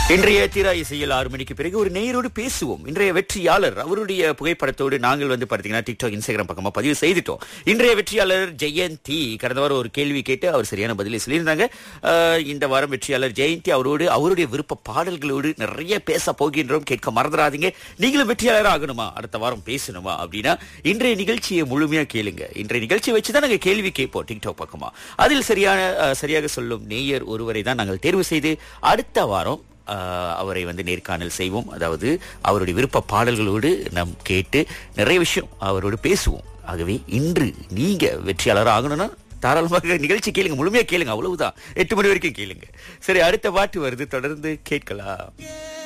இன்றைய தீரா இசையில் ஆறு மணிக்கு பிறகு ஒரு நேயரோடு பேசுவோம் இன்றைய வெற்றியாளர் அவருடைய புகைப்படத்தோடு நாங்கள் வந்து பார்த்தீங்கன்னா டிக்டாக் இன்ஸ்டாகிராம் பக்கமா பதிவு செய்துட்டோம் இன்றைய வெற்றியாளர் ஜெயந்தி கடந்த வாரம் ஒரு கேள்வி கேட்டு அவர் சரியான பதிலை சொல்லியிருந்தாங்க அஹ், இந்த வாரம் வெற்றியாளர் ஜெயந்தி அவரோடு அவருடைய விருப்ப பாடல்களோடு நிறைய பேச போகின்றோம் கேட்க மறந்துடாதீங்க நீங்களும் வெற்றியாளர் ஆகணுமா அடுத்த வாரம் பேசணுமா அப்படின்னா இன்றைய நிகழ்ச்சியை முழுமையா கேளுங்க இன்றைய நிகழ்ச்சியை வச்சு தான் நாங்கள் கேள்வி கேட்போம் டிக்டாக் பக்கமா அதில் சரியான அஹ், சரியாக சொல்லும் நேயர் ஒருவரை தான் நாங்கள் தேர்வு செய்து அடுத்த வாரம் ஆஹ் அவரை வந்து நேர்காணல் செய்வோம் அதாவது அவருடைய விருப்ப பாடல்களோடு நாம் கேட்டு நிறைய விஷயம் அவரோடு பேசுவோம் ஆகவே இன்று நீங்க வெற்றியாளர் ஆகணும்னா தாராளமாக நிகழ்ச்சி கேளுங்க முழுமையா கேளுங்க அவ்வளவுதான் எட்டு மணி வரைக்கும் கேளுங்க சரி அடுத்த பாட்டு வருது தொடர்ந்து கேட்கலாம்